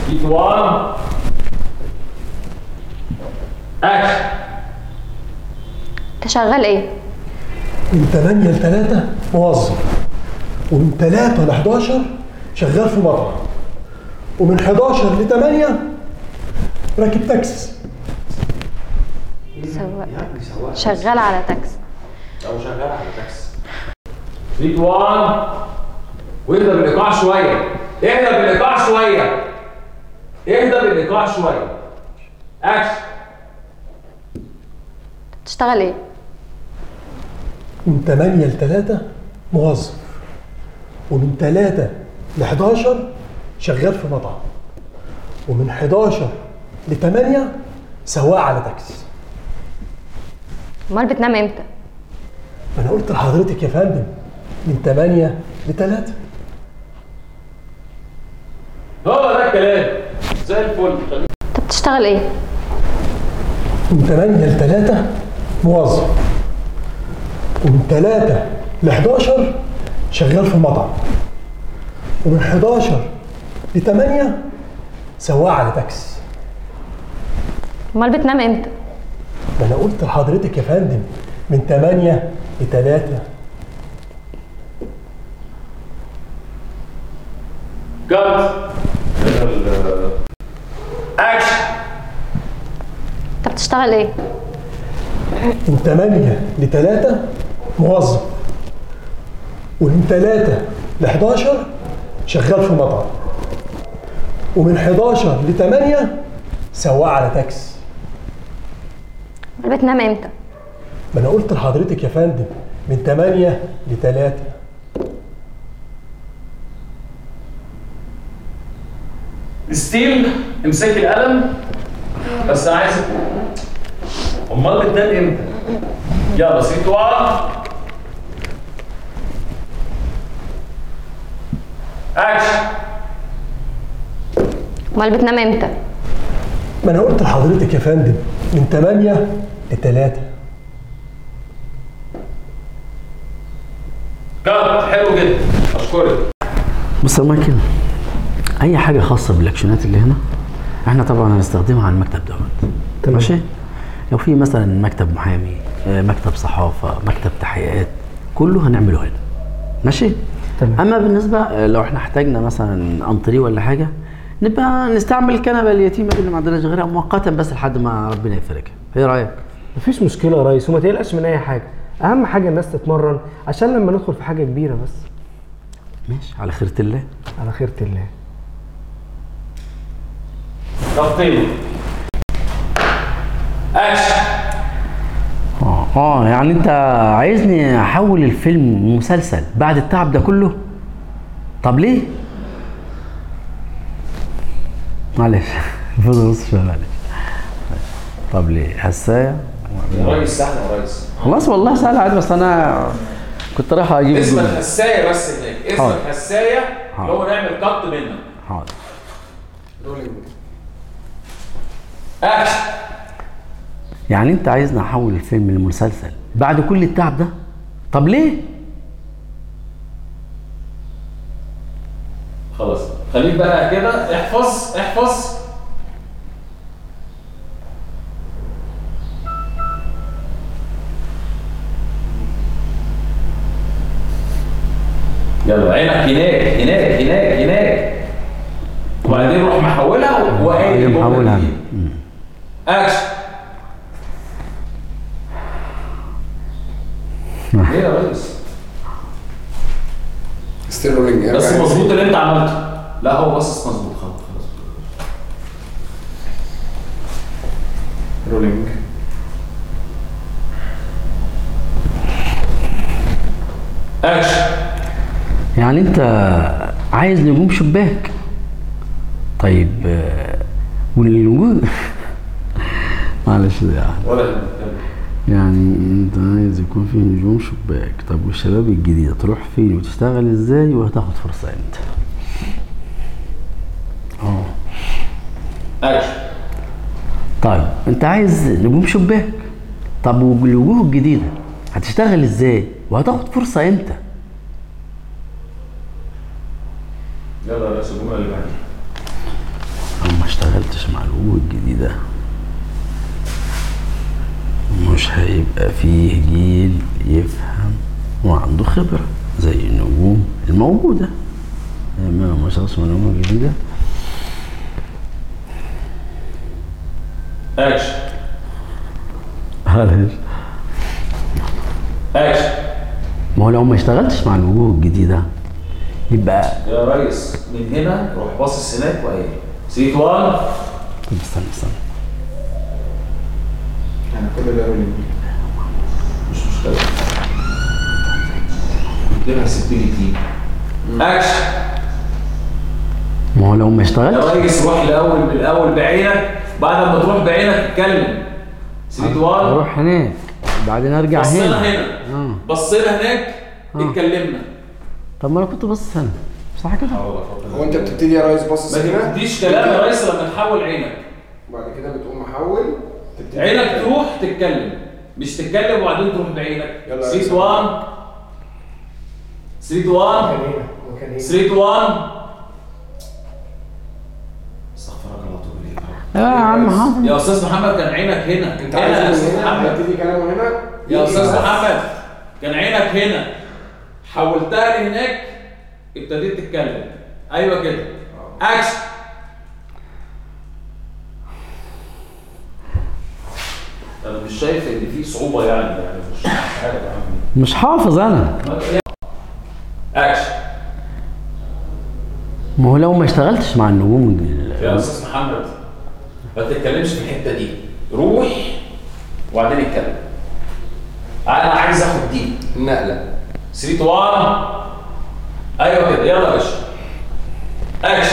3 1 اكشن انت شغال ايه من 8 ل 3 موظف ومن 3 ل 11 شغال في مطعم ومن 11 ل 8 راكب تاكسي سواق شغال على تاكسي او شغال على تاكسي 3 1 واهدى بالايقاع شويه اهدى بالايقاع شويه اهدى بالايقاع شويه اكشن بتشتغل ايه من 8 ل 3 موظف ومن 3 ل 11 شغال في مطعم ومن 11 ل 8 سواق على تاكسي امال بتنام امتى ما انا قلت لحضرتك يا فندم من 8 ل 3 هو ده الكلام زي الفل انت بتشتغل ايه من 8 ل 3 موظف ومن 3 ل 11 شغال في مطعم ومن 11 ل 8 سواق على تاكسي امال بتنام امتى ما انا قلت لحضرتك يا فندم من 8 ل 3 كات اكشن انت بتشتغل ايه من 8 ل 3 موظف ومن 3 ل 11 شغال في مطعم ومن 11 ل 8 سواق على تاكسي امال بتنام امتى ما انا قلت لحضرتك يا فندم من 8 ل 3 ستيل امسك القلم بس انا عايز امال بتنام امتى؟ يلا 3 1 اكشن امال بتنام امتى ما انا قلت لحضرتك يا فندم من 8 ل 3 كات حلو جدا اشكرك بص يا مايكل اي حاجه خاصه بالاكشنات اللي هنا احنا طبعا هنستخدمها على المكتب دوت ماشي لو في مثلا مكتب محامي آه، مكتب صحافه مكتب تحقيقات كله هنعمله هنا ماشي تمام. اما بالنسبه آه، لو احنا احتاجنا مثلا انطري ولا حاجه نبقى نستعمل الكنبه اليتيمه دي اللي ما عندناش غيرها مؤقتا بس لحد ما ربنا يفرجها ايه رايك مفيش مشكله يا ريس وما تقلقش من اي حاجه اهم حاجه الناس تتمرن عشان لما ندخل في حاجه كبيره بس ماشي على خيره الله على خيره الله تفصيل اكشن اه اه يعني انت عايزني احول الفيلم مسلسل بعد التعب ده كله طب ليه معلش المفروض ابص شويه معلش طب ليه حسايه يا ريس سهل يا ريس خلاص والله سهل عادي بس انا كنت رايح اجيب اسم الجملة. الحسايه بس هناك اسم حاضر. الحسايه حاضر. اللي هو نعمل كت منها حاضر اكشن يعني انت عايزني احول الفيلم لمسلسل بعد كل التعب ده طب ليه خلاص خليك بقى كده احفظ احفظ يلا عينك هناك هناك هناك هناك وبعدين روح محولها وقايل الجملة محولها. دي. اكشن ايه يا ريس ستيل رولينج بس مظبوط اللي انت عملته لا هو باصص مظبوط خلاص خلاص رولينج اكشن يعني انت عايز نجوم شباك طيب آه، والنجوم معلش ده يعني ولا يهمك. يعني انت عايز يكون في نجوم شباك طب والشباب الجديده تروح فين وتشتغل ازاي وهتاخد فرصه امتى اه اكشن طيب انت عايز نجوم شباك طب والوجوه الجديده هتشتغل ازاي وهتاخد فرصه امتى يلا يا ريس الجمله اللي بعديها اشتغلتش مع الوجوه الجديدة مش هيبقى فيه جيل يفهم وعنده خبرة زي النجوم الموجودة لما ما اشتغلتش مع النجوم الجديدة اكشن معلش اكشن ما هو لو ما اشتغلتش مع الوجوه الجديدة يبقى يا ريس من هنا روح باصص هناك وايه سيت 1 طب استنى استنى انا كل ده اول مش مشكله قلت لها سيبني تيم اكشن ما هو لو ما اشتغلتش يا ريس روح الاول الاول بعينك بعد ما تروح بعينك اتكلم سيت 1 اروح هناك بعدين ارجع بصينا هنا هنا اه بصينا هناك آه. اتكلمنا طب ما انا كنت باصص هنا صح كده؟ هو انت بتبتدي يا ريس باصص ما هنا تديش كلام يا ريس لما تحول عينك وبعد كده بتقوم محول تبتدي عينك تروح تتكلم مش تتكلم وبعدين تروح بعينك يلا يا سيت ريس. 1 سيت 1 كان هنا وكان هنا سريت 1 استغفرك الله واتوب اليك لا يا عم حاضر يا استاذ محمد كان عينك هنا انت هنا يا عايز استاذ من هنا محمد هيبتدي كلامه هنا يا يجي استاذ بس. محمد كان عينك هنا حولتها لهناك ابتديت تتكلم ايوه كده اكشن انا مش شايف ان في صعوبه يعني يعني مش عارف اعمل مش حافظ انا ايه اكشن ما هو لو ما اشتغلتش مع النجوم ال- يا استاذ محمد ما تتكلمش في الحته دي روح وبعدين اتكلم انا عايز اخد دي النقله 3 1 ايوه كده يلا يا باشا اكشن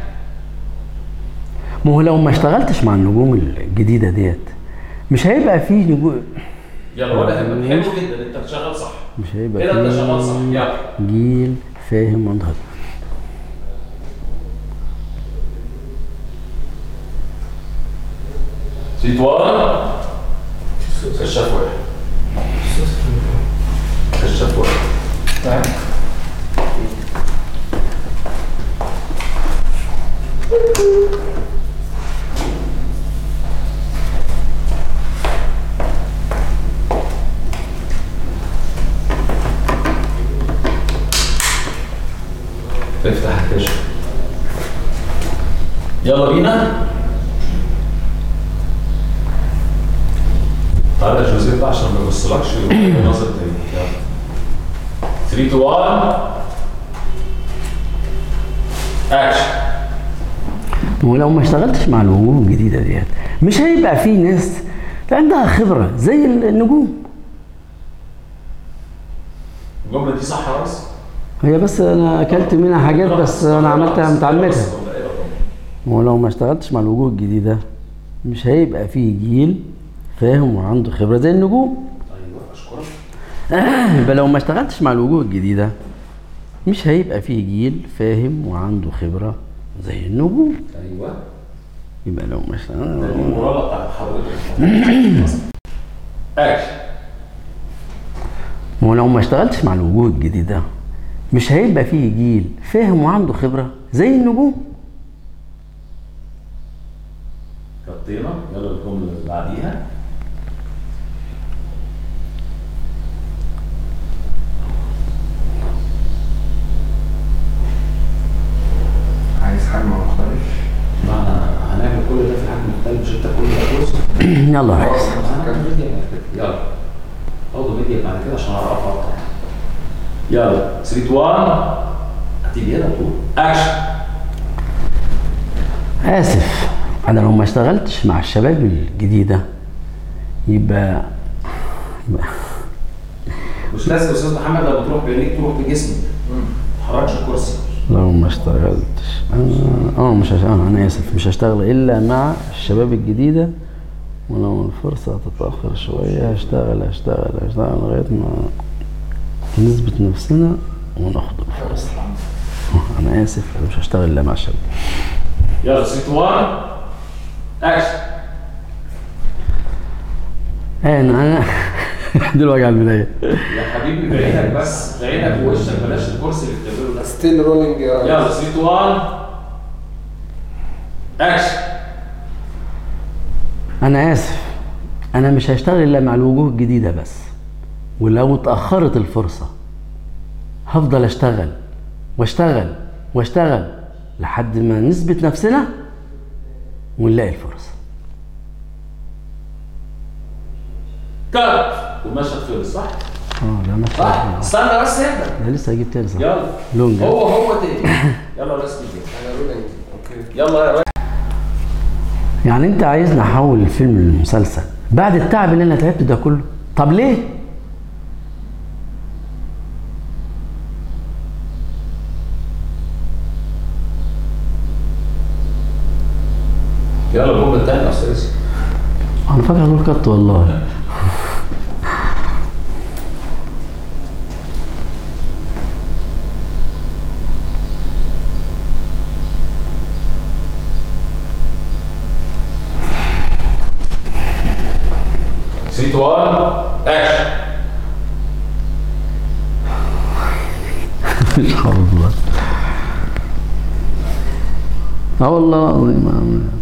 ما هو لو ما اشتغلتش مع النجوم الجديده ديت مش هيبقى فيه نجوم يلا ولا هم حلو جدا انت شغال صح مش هيبقى كده انت شغال صح فيه يلا جيل فاهم وعنده سيت 1 كشاف واحد كشاف واحد افتح الكشف يلا بينا تعالى يا جوزيف بقى عشان ما يبصلكش نظر تاني يلا 3 2 1 اكشن ما هو لو ما اشتغلتش مع الوجوه الجديده ديت مش هيبقى فيه ناس عندها خبره زي النجوم الجمله دي صح يا ريس؟ هي بس انا اكلت منها حاجات بس انا عملتها متعمدها ما هو لو ما اشتغلتش مع الوجوه الجديده مش هيبقى فيه جيل فاهم وعنده خبره زي النجوم ايوه اشكرك يبقى لو ما اشتغلتش مع الوجوه الجديده مش هيبقى فيه جيل فاهم وعنده خبره زي النجوم ايوه يبقى لو ما اشتغل المراجعه بتاعت حضرتك اكشن ما هو لو ما اشتغلتش مع الوجوه الجديده مش هيبقى فيه جيل فاهم وعنده خبره زي النجوم غطينا يلا الجمله اللي بعديها عايز حجم مختلف ما هنعمل كل ده في حجم مختلف مش انت كل ده كورس يلا يا ريس هنعمل ميديا بعد كده يلا برضه ميديا بعد كده عشان اعرف اقطع يلا 3 2 1 هتيجي هنا طول اكشن اسف انا لو ما اشتغلتش مع الشباب الجديده يبقى يبقى مش لازم يا استاذ محمد لما تروح بعينيك تروح بجسمك ما تحركش الكرسي لو ما اشتغلتش انا اه مش هش... آه انا اسف مش هشتغل الا مع الشباب الجديده ولو الفرصه تتاخر شويه هشتغل هشتغل هشتغل لغايه ما نثبت نفسنا وناخد الفرصه آه، انا اسف انا مش هشتغل الا مع الشباب يلا 3 1 اكشن انا انا دلوقتي على البدايه يا حبيبي بعينك بس بعينك ووشك بلاش الكرسي اللي بتعمله ده ستيل رولينج يا ريس يلا 3 2 1 اكشن انا اسف انا مش هشتغل الا مع الوجوه الجديده بس ولو اتاخرت الفرصه هفضل اشتغل واشتغل واشتغل لحد ما نثبت نفسنا ونلاقي الفرصه كات والمشهد خلص صح؟ اه ده مش صح؟ استنى بس اهدى ده لسه هجيب تاني صح يلا لونج هو هو تاني يلا رسمي كده انا رولينج اوكي يلا يا ريس يعني انت عايزني احول الفيلم لمسلسل بعد التعب اللي انا تعبته ده كله طب ليه يلا الجمله الثانيه يا استاذ انا فاكر هقول كت والله سيت 1 اكشن مش والله اه والله العظيم